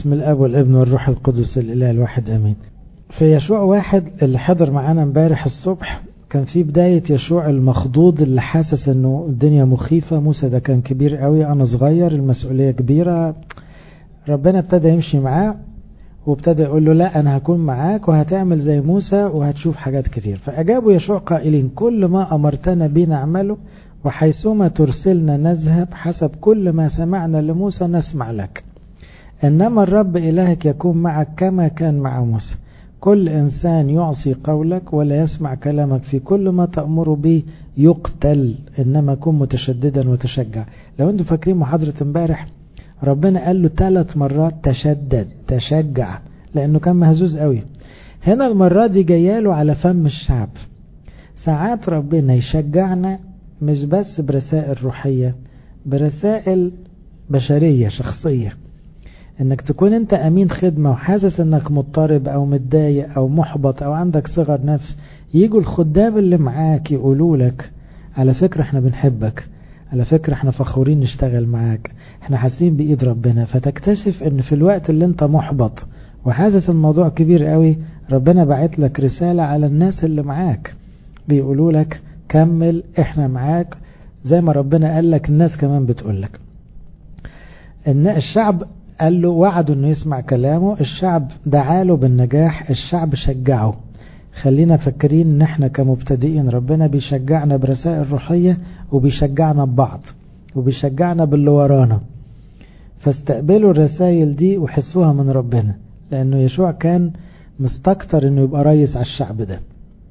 باسم الاب والابن والروح القدس الاله الواحد امين في يشوع واحد اللي حضر معانا امبارح الصبح كان في بداية يشوع المخضوض اللي حاسس انه الدنيا مخيفة موسى ده كان كبير قوي انا صغير المسؤولية كبيرة ربنا ابتدى يمشي معاه وابتدى يقول له لا انا هكون معاك وهتعمل زي موسى وهتشوف حاجات كتير فاجابوا يشوع قائلين كل ما امرتنا به نعمله وحيثما ترسلنا نذهب حسب كل ما سمعنا لموسى نسمع لك انما الرب الهك يكون معك كما كان مع موسى كل إنسان يعصي قولك ولا يسمع كلامك في كل ما تأمر به يقتل إنما كن متشددا وتشجع لو أنتم فاكرين محاضرة امبارح ربنا قال له ثلاث مرات تشدد تشجع لأنه كان مهزوز قوي هنا المرة دي جاياله على فم الشعب ساعات ربنا يشجعنا مش بس برسائل روحية برسائل بشرية شخصية انك تكون انت امين خدمة وحاسس انك مضطرب او متضايق او محبط او عندك صغر نفس يجوا الخدام اللي معاك يقولوا لك على فكرة احنا بنحبك على فكرة احنا فخورين نشتغل معاك احنا حاسين بايد ربنا فتكتشف ان في الوقت اللي انت محبط وحاسس الموضوع كبير قوي ربنا بعت لك رسالة على الناس اللي معاك بيقولوا لك كمل احنا معاك زي ما ربنا قال لك الناس كمان بتقول لك ان الشعب قال له وعده انه يسمع كلامه الشعب دعاله بالنجاح الشعب شجعه خلينا فاكرين ان احنا كمبتدئين ربنا بيشجعنا برسائل روحية وبيشجعنا ببعض وبيشجعنا باللي ورانا فاستقبلوا الرسائل دي وحسوها من ربنا لانه يشوع كان مستكتر انه يبقى ريس على الشعب ده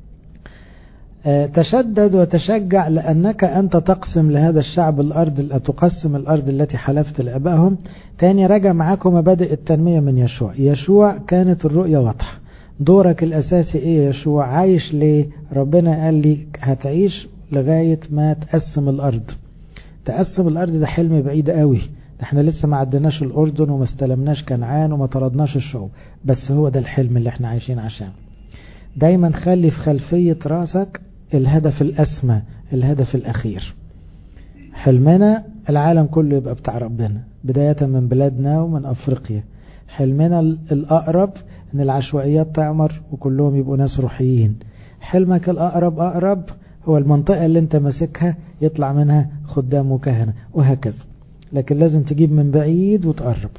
تشدد وتشجع لأنك أنت تقسم لهذا الشعب الأرض تقسم الأرض التي حلفت لأبائهم تاني رجع معاكم مبادئ التنمية من يشوع يشوع كانت الرؤية واضحة دورك الأساسي إيه يا يشوع عايش ليه ربنا قال لي هتعيش لغاية ما تقسم الأرض تقسم الأرض ده حلم بعيد قوي ده احنا لسه ما عدناش الأردن وما استلمناش كنعان وما طردناش الشعوب بس هو ده الحلم اللي احنا عايشين عشان دايما خلي في خلفية راسك الهدف الأسمى الهدف الأخير حلمنا العالم كله يبقى بتاع ربنا بداية من بلادنا ومن أفريقيا حلمنا الأقرب أن العشوائيات تعمر وكلهم يبقوا ناس روحيين حلمك الأقرب أقرب هو المنطقة اللي انت ماسكها يطلع منها خدام وكهنة وهكذا لكن لازم تجيب من بعيد وتقرب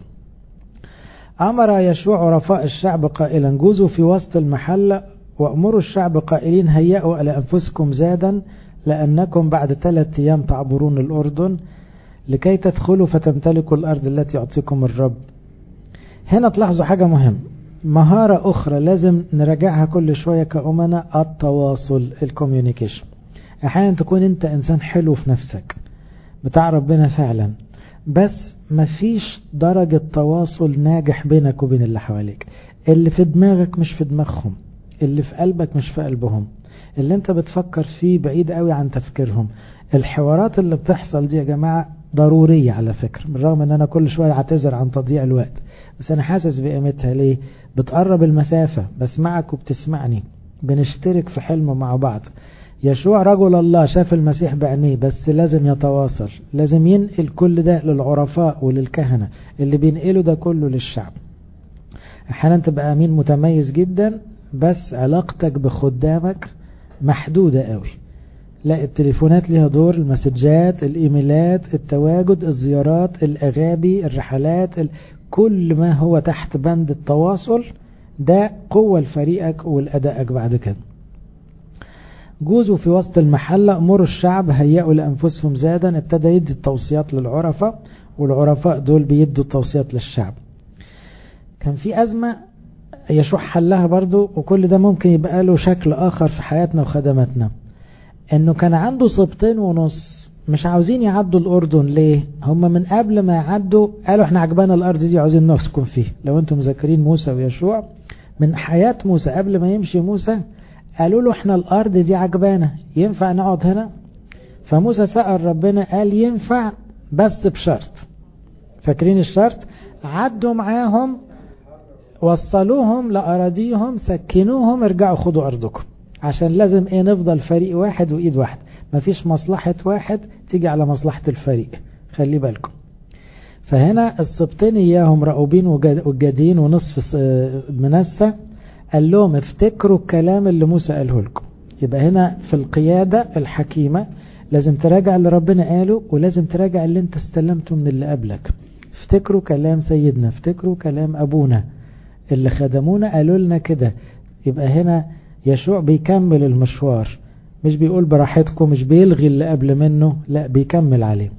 أمر يشوع عرفاء الشعب قائلا جوزوا في وسط المحلة وأمروا الشعب قائلين هيئوا لأنفسكم زادا لأنكم بعد ثلاثة أيام تعبرون الأردن لكي تدخلوا فتمتلكوا الأرض التي يعطيكم الرب هنا تلاحظوا حاجة مهمة مهارة أخرى لازم نراجعها كل شوية كأمنا التواصل الكوميونيكيشن أحيانا تكون أنت إنسان حلو في نفسك بتاع ربنا فعلا بس مفيش درجة تواصل ناجح بينك وبين اللي حواليك اللي في دماغك مش في دماغهم اللي في قلبك مش في قلبهم اللي انت بتفكر فيه بعيد قوي عن تفكيرهم الحوارات اللي بتحصل دي يا جماعة ضرورية على فكرة بالرغم ان انا كل شوية اعتذر عن تضييع الوقت بس انا حاسس بقيمتها ليه بتقرب المسافة بسمعك وبتسمعني بنشترك في حلم مع بعض يشوع رجل الله شاف المسيح بعينيه بس لازم يتواصل لازم ينقل كل ده للعرفاء وللكهنة اللي بينقلوا ده كله للشعب احيانا تبقى امين متميز جدا بس علاقتك بخدامك محدودة قوي لا التليفونات ليها دور المسجات الايميلات التواجد الزيارات الاغابي الرحلات ال... كل ما هو تحت بند التواصل ده قوة لفريقك ولأدائك بعد كده جوزوا في وسط المحلة أمروا الشعب هيئوا لأنفسهم زادا ابتدى يدي التوصيات للعرفاء والعرفاء دول بيدوا التوصيات للشعب كان في أزمة يشوع حلها برضو وكل ده ممكن يبقى له شكل آخر في حياتنا وخدماتنا انه كان عنده سبطين ونص مش عاوزين يعدوا الأردن ليه هم من قبل ما يعدوا قالوا احنا عجبانا الأرض دي عاوزين نسكن فيه لو انتم مذكرين موسى ويشوع من حياة موسى قبل ما يمشي موسى قالوا له احنا الأرض دي عجبانا ينفع نقعد هنا فموسى سأل ربنا قال ينفع بس بشرط فاكرين الشرط عدوا معاهم وصلوهم لأراضيهم سكنوهم ارجعوا خدوا أرضكم عشان لازم ايه نفضل فريق واحد وإيد واحد مفيش مصلحة واحد تيجي على مصلحة الفريق خلي بالكم فهنا السبطين إياهم رأوبين وجادين ونصف منسى قال لهم افتكروا الكلام اللي موسى قاله لكم يبقى هنا في القيادة الحكيمة لازم تراجع اللي ربنا قاله ولازم تراجع اللي انت استلمته من اللي قبلك افتكروا كلام سيدنا افتكروا كلام أبونا اللي خدمونا قالوا لنا كده يبقى هنا يشوع بيكمل المشوار مش بيقول براحتكم مش بيلغي اللي قبل منه لا بيكمل عليه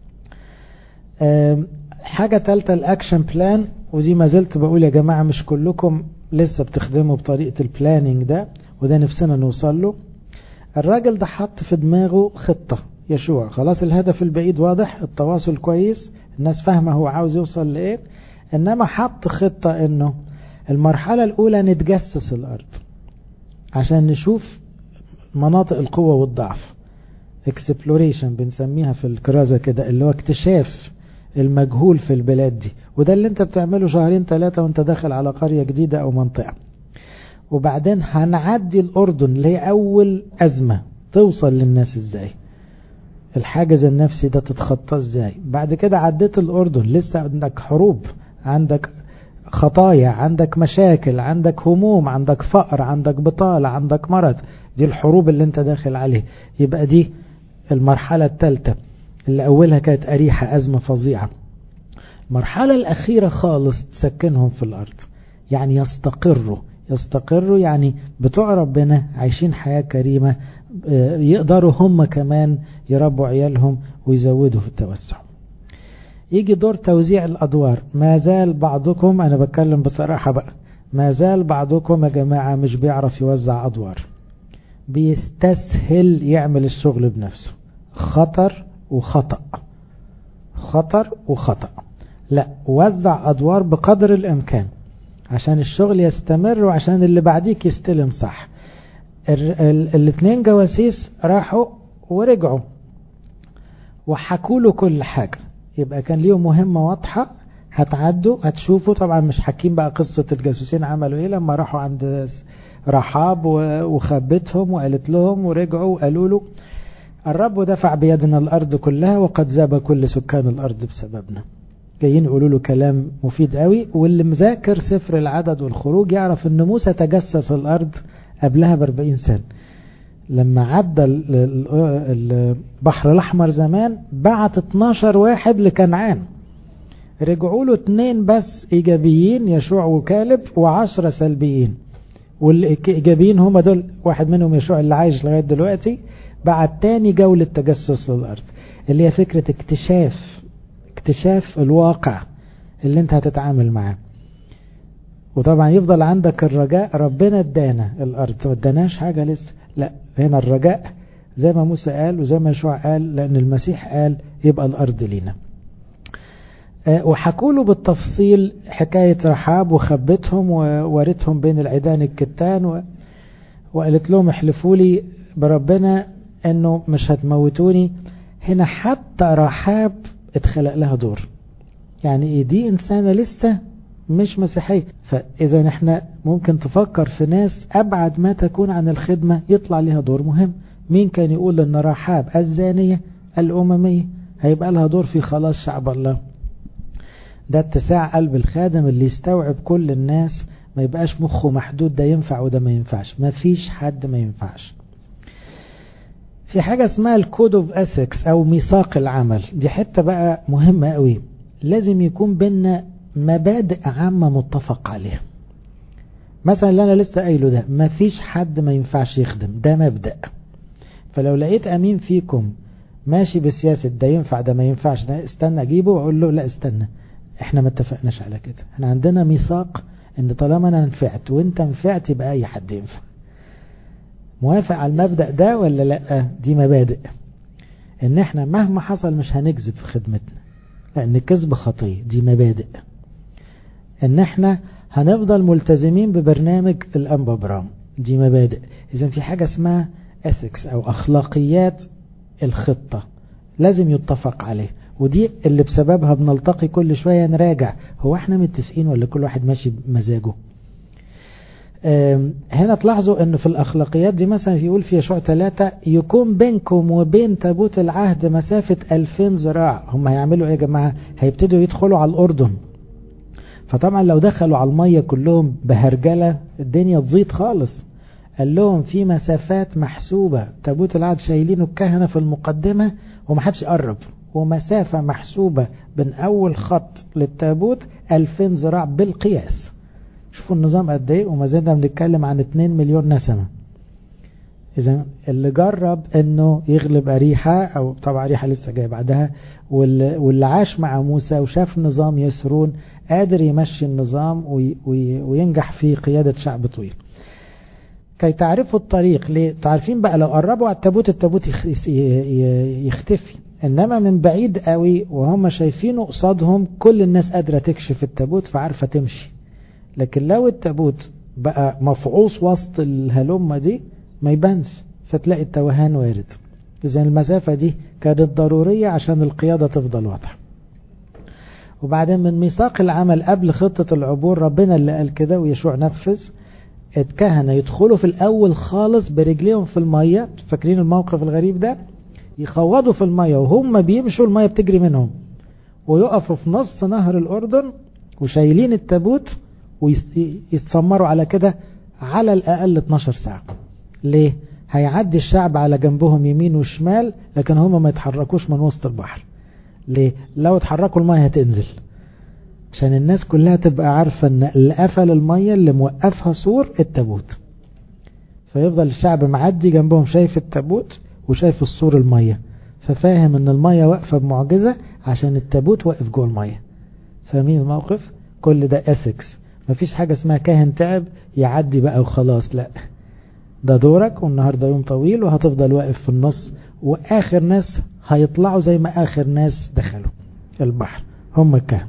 حاجة تالتة الأكشن بلان ودي ما زلت بقول يا جماعة مش كلكم لسه بتخدموا بطريقة البلاننج ده وده نفسنا نوصل له الراجل ده حط في دماغه خطة يشوع خلاص الهدف البعيد واضح التواصل كويس الناس فاهمة هو عاوز يوصل لإيه إنما حط خطة إنه المرحلة الأولى نتجسس الأرض عشان نشوف مناطق القوة والضعف exploration بنسميها في الكرازة كده اللي هو اكتشاف المجهول في البلاد دي وده اللي انت بتعمله شهرين ثلاثة وانت داخل على قرية جديدة او منطقة وبعدين هنعدي الأردن اللي هي أول أزمة توصل للناس ازاي الحاجز النفسي ده تتخطى ازاي بعد كده عديت الأردن لسه عندك حروب عندك خطايا عندك مشاكل عندك هموم عندك فقر عندك بطالة عندك مرض دي الحروب اللي انت داخل عليه يبقى دي المرحلة الثالثة اللي أولها كانت أريحة أزمة فظيعة المرحلة الأخيرة خالص تسكنهم في الأرض يعني يستقروا يستقروا يعني بتوع ربنا عايشين حياة كريمة يقدروا هم كمان يربوا عيالهم ويزودوا في التوسع يجي دور توزيع الأدوار ما زال بعضكم أنا بتكلم بصراحة بقى ما زال بعضكم يا جماعة مش بيعرف يوزع أدوار بيستسهل يعمل الشغل بنفسه خطر وخطأ خطر وخطأ لا وزع أدوار بقدر الإمكان عشان الشغل يستمر وعشان اللي بعديك يستلم صح الاثنين جواسيس راحوا ورجعوا وحكوا له كل حاجة يبقى كان ليهم مهمة واضحة هتعدوا هتشوفوا طبعا مش حاكين بقى قصة الجاسوسين عملوا ايه لما راحوا عند رحاب وخبتهم وقالت لهم ورجعوا وقالوا له الرب دفع بيدنا الأرض كلها وقد ذاب كل سكان الأرض بسببنا جايين يقولوا له كلام مفيد قوي واللي مذاكر سفر العدد والخروج يعرف ان موسى تجسس الأرض قبلها بأربعين سنة لما عدى البحر الأحمر زمان بعت 12 واحد لكنعان رجعوا له اتنين بس إيجابيين يشوع وكالب وعشرة سلبيين والإيجابيين هم دول واحد منهم يشوع اللي عايش لغاية دلوقتي بعد تاني جولة تجسس للأرض اللي هي فكرة اكتشاف اكتشاف الواقع اللي انت هتتعامل معاه وطبعا يفضل عندك الرجاء ربنا ادانا الأرض ما اداناش حاجة لسه لا هنا الرجاء زي ما موسى قال وزي ما يشوع قال لأن المسيح قال يبقى الأرض لينا وحكوا له بالتفصيل حكاية رحاب وخبتهم وورتهم بين العيدان الكتان و... وقالت لهم احلفوا لي بربنا انه مش هتموتوني هنا حتى رحاب اتخلق لها دور يعني ايه دي انسانة لسه مش مسيحية فاذا احنا ممكن تفكر في ناس ابعد ما تكون عن الخدمة يطلع لها دور مهم مين كان يقول ان رحاب الزانية الاممية هيبقى لها دور في خلاص شعب الله ده اتساع قلب الخادم اللي يستوعب كل الناس ما يبقاش مخه محدود ده ينفع وده ما ينفعش ما فيش حد ما ينفعش في حاجة اسمها الكود اوف اثكس او ميثاق العمل دي حتة بقى مهمة قوي لازم يكون بينا مبادئ عامة متفق عليها مثلا اللي انا لسه قايله ده ما فيش حد ما ينفعش يخدم ده مبدأ فلو لقيت امين فيكم ماشي بسياسة ده ينفع ده ما ينفعش ده استنى اجيبه واقول له لا استنى احنا ما اتفقناش على كده احنا عندنا ميثاق ان طالما انا نفعت وانت نفعت يبقى اي حد ينفع موافق على المبدأ ده ولا لا دي مبادئ ان احنا مهما حصل مش هنكذب في خدمتنا لان الكذب خطية دي مبادئ ان احنا هنفضل ملتزمين ببرنامج الانبا برام دي مبادئ اذا في حاجة اسمها ethics او اخلاقيات الخطة لازم يتفق عليه ودي اللي بسببها بنلتقي كل شوية نراجع هو احنا متفقين ولا كل واحد ماشي بمزاجه هنا تلاحظوا ان في الاخلاقيات دي مثلا يقول في يشوع ثلاثة يكون بينكم وبين تابوت العهد مسافة 2000 ذراع هم هيعملوا ايه يا جماعة هيبتدوا يدخلوا على الاردن فطبعا لو دخلوا على المية كلهم بهرجلة الدنيا تزيد خالص قال لهم في مسافات محسوبة تابوت العهد شايلينه الكهنة في المقدمة ومحدش يقرب ومسافة محسوبة بين أول خط للتابوت 2000 ذراع بالقياس شوفوا النظام قد ايه وما زلنا بنتكلم عن 2 مليون نسمة إذا اللي جرب إنه يغلب أريحة أو طبعا أريحة لسه جاي بعدها واللي, واللي عاش مع موسى وشاف نظام يسرون قادر يمشي النظام وي وي وينجح في قيادة شعب طويل كي تعرفوا الطريق ليه تعرفين بقى لو قربوا على التابوت التابوت يختفي انما من بعيد قوي وهم شايفينه قصادهم كل الناس قادرة تكشف التابوت فعارفة تمشي لكن لو التابوت بقى مفعوص وسط الهلمة دي ما يبانش فتلاقي التوهان وارد اذا المسافة دي كانت ضرورية عشان القيادة تفضل واضحة وبعدين من ميثاق العمل قبل خطة العبور ربنا اللي قال كده ويشوع نفذ الكهنة يدخلوا في الأول خالص برجليهم في المية فاكرين الموقف الغريب ده يخوضوا في المية وهم بيمشوا المية بتجري منهم ويقفوا في نص نهر الأردن وشايلين التابوت ويتسمروا على كده على الأقل 12 ساعة ليه؟ هيعدي الشعب على جنبهم يمين وشمال لكن هم ما يتحركوش من وسط البحر ليه؟ لو اتحركوا المية هتنزل عشان الناس كلها تبقى عارفة ان اللي قفل المية اللي موقفها سور التابوت فيفضل الشعب معدي جنبهم شايف التابوت وشايف السور المية ففاهم ان المية واقفة بمعجزة عشان التابوت واقف جوه المية فاهمين الموقف كل ده اسكس مفيش حاجة اسمها كاهن تعب يعدي بقى وخلاص لا ده دورك والنهاردة يوم طويل وهتفضل واقف في النص واخر ناس هيطلعوا زي ما اخر ناس دخلوا البحر هم الكهن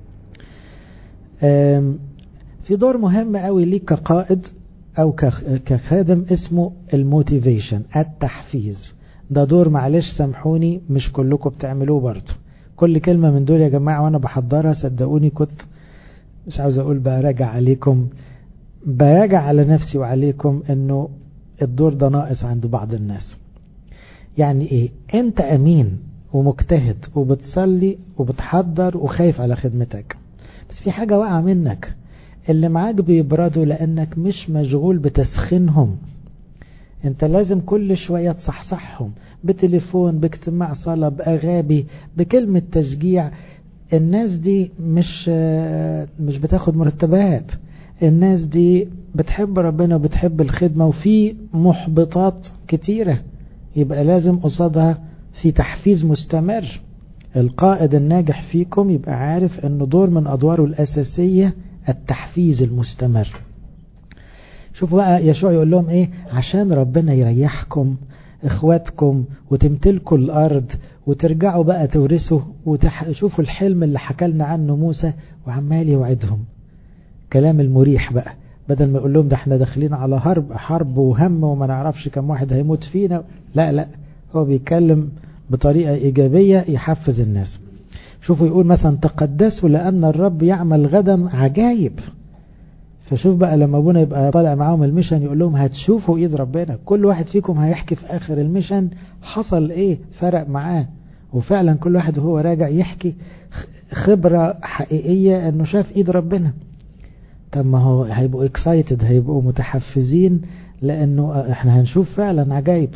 في دور مهم قوي ليك كقائد او كخادم اسمه الموتيفيشن التحفيز ده دور معلش سامحوني مش كلكم بتعملوه برضه كل كلمة من دول يا جماعة وانا بحضرها صدقوني كنت مش عاوز اقول براجع عليكم براجع على نفسي وعليكم انه الدور ده ناقص عند بعض الناس يعني ايه انت امين ومجتهد وبتصلي وبتحضر وخايف على خدمتك بس في حاجة واقعة منك اللي معاك بيبردوا لانك مش مشغول بتسخينهم انت لازم كل شوية تصحصحهم بتليفون باجتماع صلاة باغابي بكلمة تشجيع الناس دي مش مش بتاخد مرتبات الناس دي بتحب ربنا وبتحب الخدمة وفي محبطات كتيرة يبقى لازم قصادها في تحفيز مستمر القائد الناجح فيكم يبقى عارف انه دور من ادواره الاساسية التحفيز المستمر شوفوا بقى يشوع يقول لهم ايه عشان ربنا يريحكم اخواتكم وتمتلكوا الارض وترجعوا بقى تورثوا وتشوفوا الحلم اللي حكى لنا عنه موسى وعمال يوعدهم كلام المريح بقى بدل ما يقول لهم ده احنا داخلين على حرب حرب وهم وما نعرفش كم واحد هيموت فينا لا لا هو بيتكلم بطريقة إيجابية يحفز الناس شوفوا يقول مثلا تقدسوا لأن الرب يعمل غدا عجايب فشوف بقى لما ابونا يبقى طالع معاهم المشن يقول لهم هتشوفوا ايد ربنا كل واحد فيكم هيحكي في اخر المشن حصل ايه فرق معاه وفعلا كل واحد وهو راجع يحكي خبرة حقيقية انه شاف ايد ربنا طب ما هو هيبقوا اكسايتد هيبقوا متحفزين لانه احنا هنشوف فعلا عجايب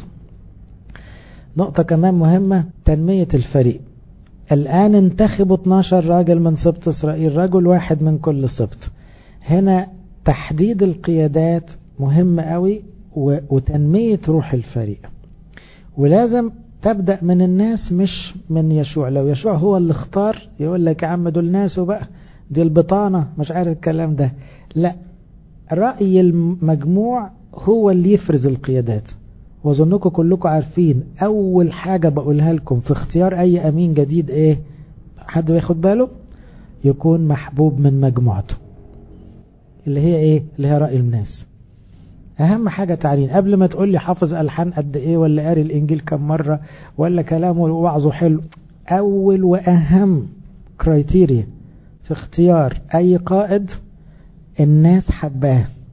نقطة كمان مهمة تنمية الفريق الآن انتخبوا 12 راجل من سبط إسرائيل رجل واحد من كل سبط هنا تحديد القيادات مهم قوي وتنمية روح الفريق ولازم تبدأ من الناس مش من يشوع لو يشوع هو اللي اختار يقول لك يا عم دول ناس وبقى دي البطانة مش عارف الكلام ده لا رأي المجموع هو اللي يفرز القيادات واظنكم كلكم عارفين اول حاجة بقولها لكم في اختيار اي امين جديد ايه حد بياخد باله يكون محبوب من مجموعته اللي هي ايه اللي هي رأي الناس اهم حاجة تعليم قبل ما تقول لي حافظ الحان قد ايه ولا قاري الانجيل كم مرة ولا كلامه ووعظه حلو اول واهم كرايتيريا في اختيار اي قائد الناس حباه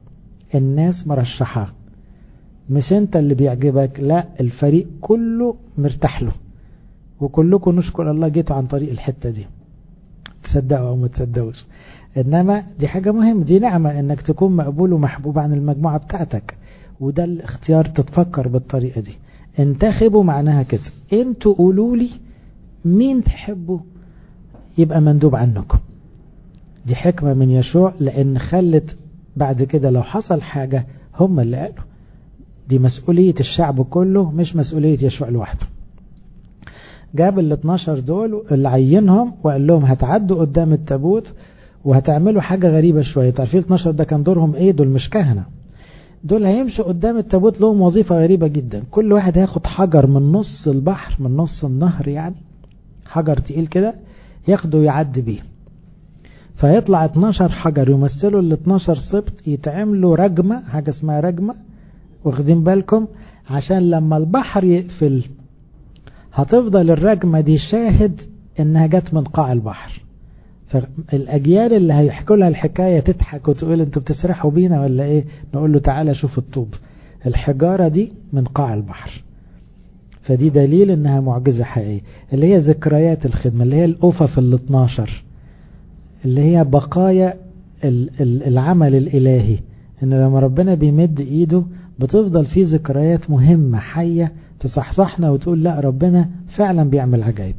الناس مرشحاه مش انت اللي بيعجبك لا الفريق كله مرتاح له وكلكم نشكر الله جيتوا عن طريق الحتة دي تصدقوا او ما تصدقوش انما دي حاجة مهمة دي نعمة انك تكون مقبول ومحبوب عن المجموعة بتاعتك وده الاختيار تتفكر بالطريقة دي انتخبوا معناها كده انتوا قولوا لي مين تحبوا يبقى مندوب عنكم دي حكمة من يشوع لان خلت بعد كده لو حصل حاجة هم اللي قالوا دي مسؤولية الشعب كله مش مسؤولية يشوع لوحده جاب ال 12 دول اللي عينهم وقال لهم هتعدوا قدام التابوت وهتعملوا حاجة غريبة شوية تعرفين 12 ده كان دورهم ايه دول مش كهنة دول هيمشوا قدام التابوت لهم وظيفة غريبة جدا كل واحد هياخد حجر من نص البحر من نص النهر يعني حجر تقيل كده ياخده ويعدي بيه فيطلع 12 حجر يمثلوا ال 12 سبط يتعملوا رجمة حاجة اسمها رجمة واخدين بالكم عشان لما البحر يقفل هتفضل الرجمة دي شاهد انها جت من قاع البحر فالاجيال اللي هيحكوا لها الحكاية تضحك وتقول انتوا بتسرحوا بينا ولا ايه نقول له تعالى شوف الطوب الحجارة دي من قاع البحر فدي دليل انها معجزة حقيقية اللي هي ذكريات الخدمة اللي هي الأوفة ال 12 اللي هي بقايا العمل الإلهي ان لما ربنا بيمد ايده بتفضل في ذكريات مهمة حية تصحصحنا وتقول لا ربنا فعلا بيعمل عجائب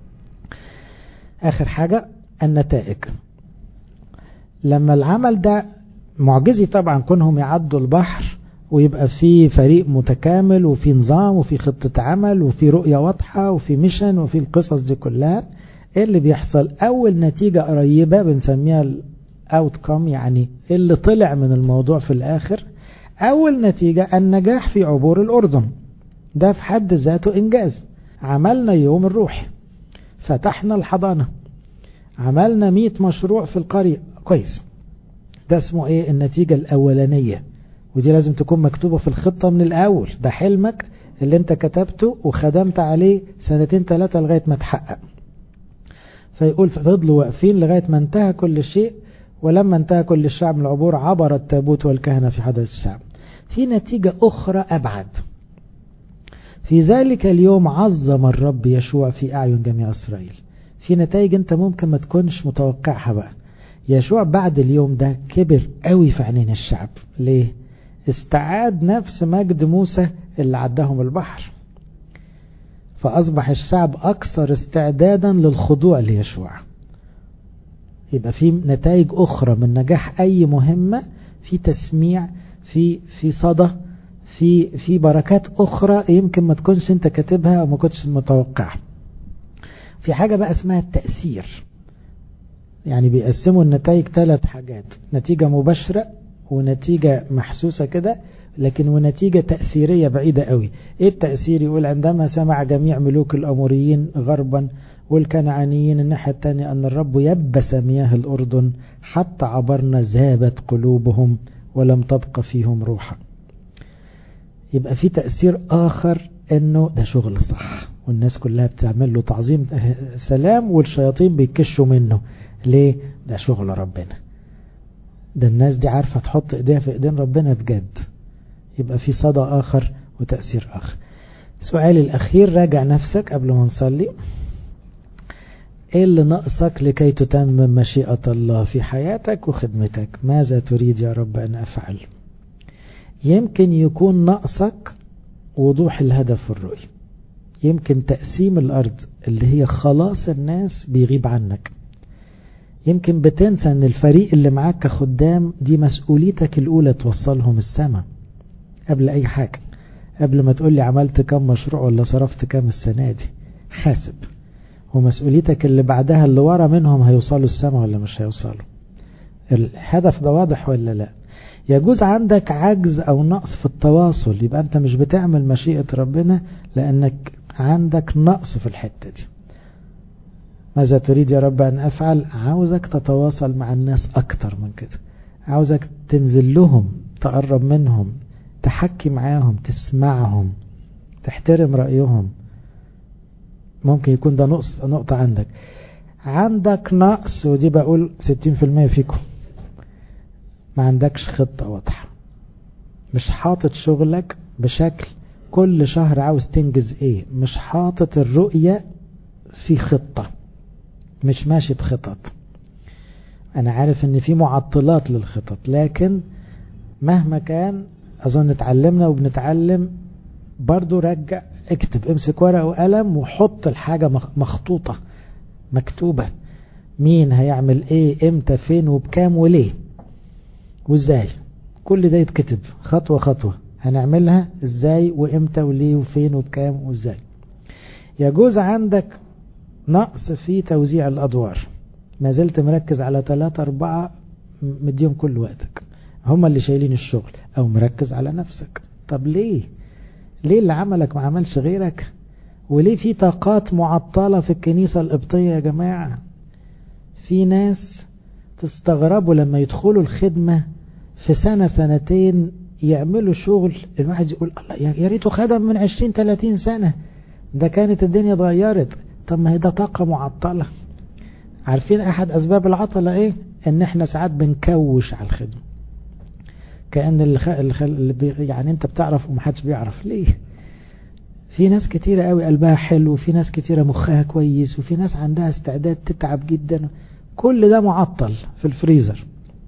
اخر حاجة النتائج لما العمل ده معجزي طبعا كونهم يعدوا البحر ويبقى في فريق متكامل وفي نظام وفي خطة عمل وفي رؤية واضحة وفي ميشن وفي القصص دي كلها ايه اللي بيحصل اول نتيجة قريبة بنسميها الاوتكم يعني اللي طلع من الموضوع في الاخر اول نتيجة النجاح في عبور الاردن ده في حد ذاته انجاز عملنا يوم الروح فتحنا الحضانة عملنا مئة مشروع في القرية كويس ده اسمه ايه النتيجة الاولانية ودي لازم تكون مكتوبة في الخطة من الاول ده حلمك اللي انت كتبته وخدمت عليه سنتين ثلاثة لغاية ما تحقق فيقول فضلوا واقفين لغاية ما انتهى كل شيء ولما انتهى كل الشعب من العبور عبر التابوت والكهنة في حضرة الشعب في نتيجة أخرى أبعد في ذلك اليوم عظم الرب يشوع في أعين جميع إسرائيل في نتائج أنت ممكن ما تكونش متوقعها بقى يشوع بعد اليوم ده كبر قوي في عينين الشعب ليه استعاد نفس مجد موسى اللي عداهم البحر فأصبح الشعب أكثر استعدادا للخضوع ليشوع يبقى في نتائج أخرى من نجاح أي مهمة في تسميع في في صدى في في بركات أخرى يمكن ما تكونش أنت كاتبها أو ما كنتش متوقعها في حاجة بقى اسمها التأثير يعني بيقسموا النتائج ثلاث حاجات نتيجة مباشرة ونتيجة محسوسة كده لكن ونتيجة تأثيرية بعيدة قوي ايه التأثير يقول عندما سمع جميع ملوك الأموريين غربا والكنعانيين الناحية الثانية أن الرب يبس مياه الأردن حتى عبرنا ذابت قلوبهم ولم تبقى فيهم روحا يبقى في تأثير آخر أنه ده شغل صح والناس كلها بتعمل له تعظيم سلام والشياطين بيكشوا منه ليه ده شغل ربنا ده الناس دي عارفة تحط ايديها في ايدين ربنا بجد يبقى في صدى آخر وتأثير آخر سؤالي الأخير راجع نفسك قبل ما نصلي ايه اللي ناقصك لكي تتمم مشيئة الله في حياتك وخدمتك ماذا تريد يا رب أن أفعل يمكن يكون ناقصك وضوح الهدف في الرؤية يمكن تقسيم الأرض اللي هي خلاص الناس بيغيب عنك يمكن بتنسى ان الفريق اللي معاك كخدام دي مسؤوليتك الأولى توصلهم السماء قبل أي حاجة قبل ما تقول لي عملت كم مشروع ولا صرفت كم السنة دي حاسب ومسؤوليتك اللي بعدها اللي ورا منهم هيوصلوا السماء ولا مش هيوصلوا الهدف ده واضح ولا لا يجوز عندك عجز او نقص في التواصل يبقى انت مش بتعمل مشيئة ربنا لانك عندك نقص في الحتة دي ماذا تريد يا رب ان افعل عاوزك تتواصل مع الناس اكتر من كده عاوزك تنزل لهم تقرب منهم تحكي معاهم تسمعهم تحترم رأيهم ممكن يكون ده نقص نقطة عندك عندك نقص ودي بقول 60% فيكم ما عندكش خطة واضحة مش حاطط شغلك بشكل كل شهر عاوز تنجز ايه مش حاطط الرؤية في خطة مش ماشي بخطط انا عارف ان في معطلات للخطط لكن مهما كان اظن اتعلمنا وبنتعلم برضو رجع اكتب امسك ورقة وقلم وحط الحاجة مخطوطة مكتوبة مين هيعمل ايه امتى فين وبكام وليه وازاي كل ده يتكتب خطوة خطوة هنعملها ازاي وامتى وليه وفين وبكام وازاي يجوز عندك نقص في توزيع الادوار ما زلت مركز على ثلاثة أربعة مديهم كل وقتك هم اللي شايلين الشغل أو مركز على نفسك طب ليه ليه اللي عملك ما عملش غيرك وليه في طاقات معطلة في الكنيسة القبطية يا جماعة في ناس تستغربوا لما يدخلوا الخدمة في سنة سنتين يعملوا شغل الواحد يقول الله يا ريته خدم من عشرين تلاتين سنة ده كانت الدنيا اتغيرت طب ما هي ده طاقة معطلة عارفين احد اسباب العطلة ايه ان احنا ساعات بنكوش على الخدمة كأن الخ... الخ... اللي بي... يعني انت بتعرف ومحدش بيعرف ليه في ناس كتيرة قوي قلبها حلو وفي ناس كتيرة مخها كويس وفي ناس عندها استعداد تتعب جدا كل ده معطل في الفريزر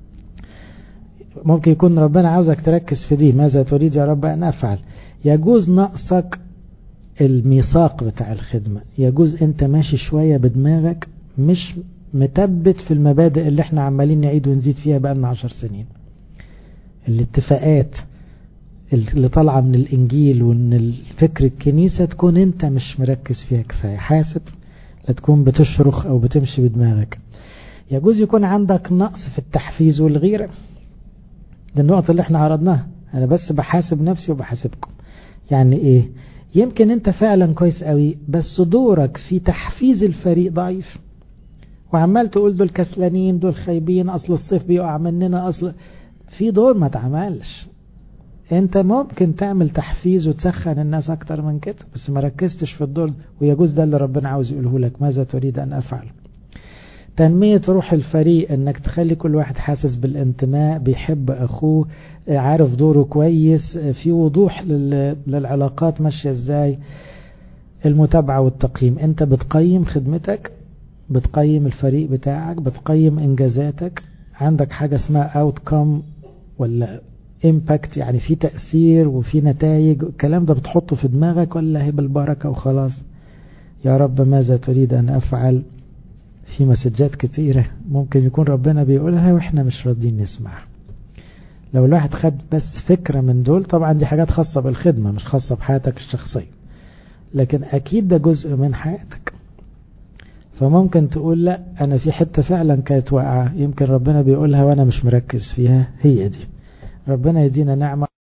ممكن يكون ربنا عاوزك تركز في دي ماذا تريد يا رب أن أفعل يجوز نقصك الميثاق بتاع الخدمة يجوز انت ماشي شوية بدماغك مش متبت في المبادئ اللي احنا عمالين نعيد ونزيد فيها بقالنا عشر سنين الاتفاقات اللي طالعة من الإنجيل وإن الفكر الكنيسة تكون أنت مش مركز فيها كفاية حاسب لا تكون بتشرخ أو بتمشي بدماغك يجوز يكون عندك نقص في التحفيز والغيرة دي النقطة اللي احنا عرضناها أنا بس بحاسب نفسي وبحاسبكم يعني إيه يمكن أنت فعلا كويس قوي بس دورك في تحفيز الفريق ضعيف وعمال تقول دول كسلانين دول خايبين أصل الصيف بيقع مننا أصل في دور ما تعملش انت ممكن تعمل تحفيز وتسخن الناس اكتر من كده بس ما ركزتش في الدور ويجوز ده اللي ربنا عاوز يقوله لك ماذا تريد ان افعل تنمية روح الفريق انك تخلي كل واحد حاسس بالانتماء بيحب اخوه عارف دوره كويس في وضوح للعلاقات ماشية ازاي المتابعة والتقييم انت بتقيم خدمتك بتقيم الفريق بتاعك بتقيم انجازاتك عندك حاجة اسمها outcome ولا impact يعني في تأثير وفي نتائج الكلام ده بتحطه في دماغك ولا هي بالبركة وخلاص يا رب ماذا تريد أن أفعل في مسجات كثيرة ممكن يكون ربنا بيقولها وإحنا مش راضيين نسمعها لو الواحد خد بس فكرة من دول طبعا دي حاجات خاصة بالخدمة مش خاصة بحياتك الشخصية لكن أكيد ده جزء من حياتك فممكن تقول لا أنا في حتة فعلا كانت واقعة يمكن ربنا بيقولها وأنا مش مركز فيها هي دي ربنا يدينا نعمة